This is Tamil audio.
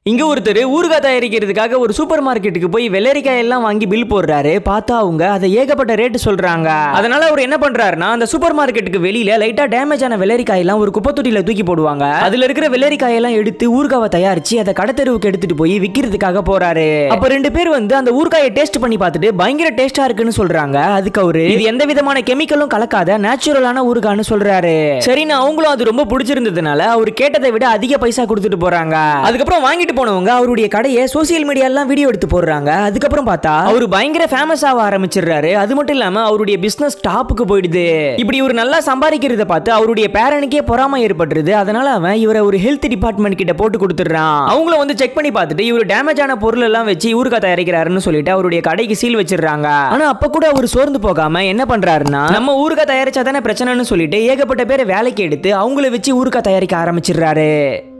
இங்க ஒருத்தர் ஊறுகாய் தயாரிக்கிறதுக்காக ஒரு சூப்பர் மார்க்கெட்டுக்கு போய் வெள்ளரிக்காய் எல்லாம் வாங்கி பில் போடுறாரு பார்த்தா அவங்க அதை ஏகப்பட்ட ரேட்டு சொல்றாங்க அதனால அவர் என்ன பண்றாருன்னா அந்த சூப்பர் மார்க்கெட்டுக்கு வெளியில லைட்டா டேமேஜ் ஆன வெள்ளரிக்காய் எல்லாம் ஒரு குப்பை தொட்டியில தூக்கி போடுவாங்க அதுல இருக்கிற வெள்ளரிக்காய் எல்லாம் எடுத்து ஊறுகாவை தயாரிச்சு அதை கடத்தெருவுக்கு எடுத்துட்டு போய் விக்கிறதுக்காக போறாரு அப்ப ரெண்டு பேர் வந்து அந்த ஊறுகாயை டேஸ்ட் பண்ணி பார்த்துட்டு பயங்கர டேஸ்டா இருக்குன்னு சொல்றாங்க அதுக்கு அவரு இது எந்த விதமான கெமிக்கலும் கலக்காத நேச்சுரலான ஊறுகான்னு சொல்றாரு சரின்னு அவங்களும் அது ரொம்ப பிடிச்சிருந்ததுனால அவர் கேட்டதை விட அதிக பைசா கொடுத்துட்டு போறாங்க அதுக்கப்புறம் வாங்கிட்டு போனவங்க அவருடைய கடையை சோசியல் மீடியா எல்லாம் வீடியோ எடுத்து போடுறாங்க அதுக்கப்புறம் பார்த்தா அவர் பயங்கர ஃபேமஸ் ஆக ஆரம்பிச்சிடுறாரு அது மட்டும் இல்லாம அவருடைய பிசினஸ் டாப்புக்கு போயிடுது இப்படி இவர் நல்லா சம்பாதிக்கிறத பார்த்து அவருடைய பேரனுக்கே பொறாமை ஏற்பட்டுருது அதனால அவன் இவரை ஒரு ஹெல்த் டிபார்ட்மெண்ட் கிட்ட போட்டு கொடுத்துடுறான் அவங்களும் வந்து செக் பண்ணி பார்த்துட்டு இவர் டேமேஜ் ஆன பொருள் எல்லாம் வச்சு ஊறுகாய் தயாரிக்கிறாருன்னு சொல்லிட்டு அவருடைய கடைக்கு சீல் வச்சிடுறாங்க ஆனா அப்ப கூட அவர் சோர்ந்து போகாம என்ன பண்றாருன்னா நம்ம ஊறுகாய் தயாரிச்சா தானே பிரச்சனைன்னு சொல்லிட்டு ஏகப்பட்ட பேரை வேலைக்கு எடுத்து அவங்கள வச்சு ஊறுகாய் தயாரிக்க ஆரம்பிச்சிடுறாரு